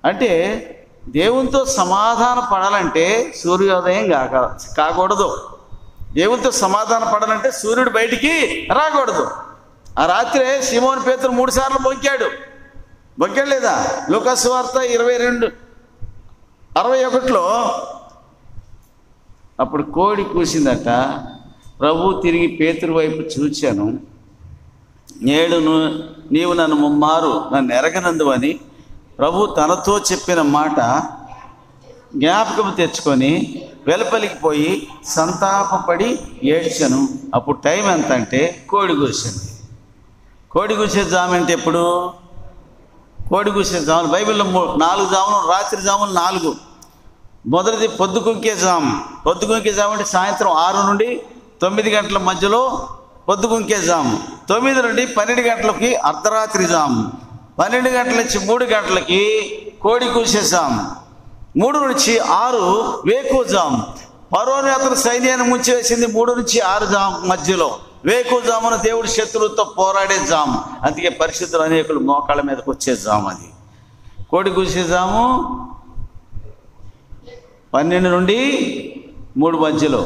అంటే దేవునితో సమాధాన పడాలంటే సూర్యోదయం కాక కాకూడదు దేవునితో సమాధాన పడాలంటే సూర్యుడు బయటికి రాకూడదు ఆ రాత్రే సిమోన్ పేతురు మూడు సార్లు బొంకాడు బొంకాడు లేదా లూకాసు వార్త ఇరవై రెండు అరవై ఒకటిలో అప్పుడు కోడి కూసిందట ప్రభు తిరిగి పేతురు వైపు చూచాను నేడును నీవు నన్ను ముమ్మారు నన్ను ఎరగనందువని ప్రభు తనతో చెప్పిన మాట జ్ఞాపకం తెచ్చుకొని వెలుపలికి పోయి సంతాపపడి ఏడ్చను అప్పుడు టైం ఎంత అంటే కోడి కూసింది కోడి కూసే జాము అంటే ఎప్పుడు కోడి కూసే జాములు బైబిల్లో మూ- నాలుగు జాములు రాత్రి జాములు నాలుగు మొదటిది పొద్దుకుంకే జాము పొద్దుకుంకే జాము అంటే సాయంత్రం ఆరు నుండి తొమ్మిది గంటల మధ్యలో పొద్దుకుంకే జాము తొమ్మిది నుండి పన్నెండు గంటలకి అర్ధరాత్రి జాము పన్నెండు గంటల నుంచి మూడు గంటలకి కోడి కూసే జాము మూడు నుంచి ఆరు వేకు జాము పరోని అతను సైన్యాన్ని ముంచివేసింది మూడు నుంచి ఆరు జాము మధ్యలో వేకు జామున దేవుడి శత్రువుతో పోరాడే జాము అందుకే పరిశుద్ధులు అనేకులు మోకాళ్ళ మీదకి వచ్చే జాము అది కోడి కూసే జాము పన్నెండు నుండి మూడు మధ్యలో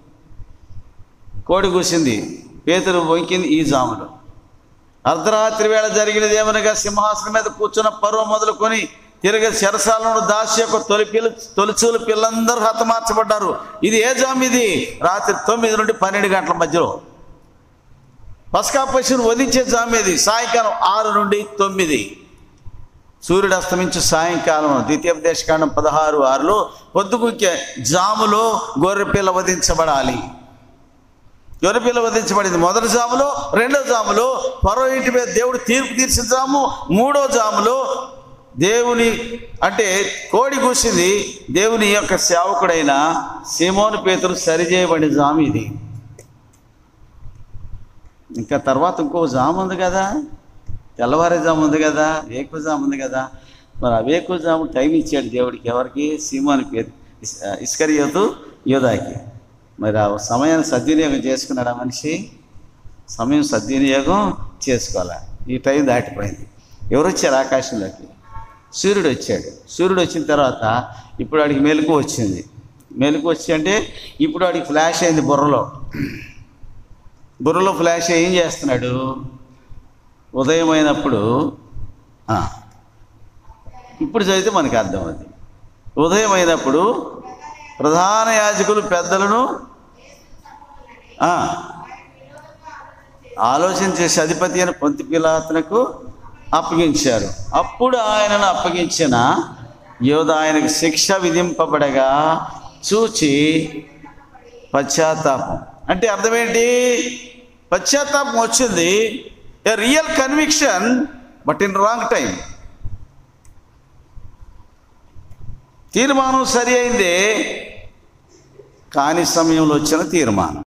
కోడి కూసింది పేతురు వంకింది ఈ జాములో అర్ధరాత్రి వేళ జరిగినది ఏమనగా సింహాసనం మీద కూర్చున్న పర్వం మొదలుకొని తిరిగి చెరసాలను దాసి యొక్క తొలి పిల్ల తొలిచూలు పిల్లందరూ హతమార్చబడ్డారు ఇది ఏ జాము ఇది రాత్రి తొమ్మిది నుండి పన్నెండు గంటల మధ్యలో పసకా పశువును వధించే జాము ఇది సాయంకాలం ఆరు నుండి తొమ్మిది సూర్యుడు అస్తమించు సాయంకాలం ద్వితీయోపదేశకాండం పదహారు ఆరులో పొద్దుగుంకే జాములో గొర్రెపిల్ల వధించబడాలి గొర్రెపిల్ల వధించబడింది మొదటి జాములో రెండో జాములో పరో ఇంటి మీద దేవుడు తీర్పు తీర్చిన జాము మూడో జాములో దేవుని అంటే కోడి కూసింది దేవుని యొక్క సేవకుడైన సీమోను పేతురు సరిచేయబడిన జాము ఇది ఇంకా తర్వాత ఇంకో జాము ఉంది కదా తెల్లవారే జాము ఉంది కదా వేకువ జాము ఉంది కదా మరి ఆ వేకువ జాము టైం ఇచ్చాడు దేవుడికి ఎవరికి సీమాని పేరు ఇస్- ఇస్కరియోతు యోధాకి మరి ఆ సమయాన్ని సద్వినియోగం చేసుకున్నాడు ఆ మనిషి సమయం సద్వినియోగం చేసుకోవాలి ఈ టైం దాటిపోయింది ఎవరు వచ్చారు ఆకాశంలోకి సూర్యుడు వచ్చాడు సూర్యుడు వచ్చిన తర్వాత ఇప్పుడు వాడికి మెలకు వచ్చింది మెలకు వచ్చి అంటే ఇప్పుడు వాడికి ఫ్లాష్ అయింది బుర్రలో బుర్రలో ఫ్లాష్ అయ్యి ఏం చేస్తున్నాడు ఉదయం అయినప్పుడు ఆ, ఇప్పుడు చదివితే మనకి అర్థం అది ఉదయం అయినప్పుడు ప్రధాన యాజకులు పెద్దలను ఆ, ఆలోచన చేసి అధిపతి అయిన పొంతి పిలాతనకు అప్పగించారు అప్పుడు ఆయనను అప్పగించిన యోధ ఆయనకు శిక్ష విధింపబడగా చూచి పశ్చాత్తాపం అంటే అర్థం ఏంటి పశ్చాత్తాపం వచ్చింది a real conviction but in wrong time తీర్మానం సరి అయిందే కాని సమయంలో వచ్చిన తీర్మానం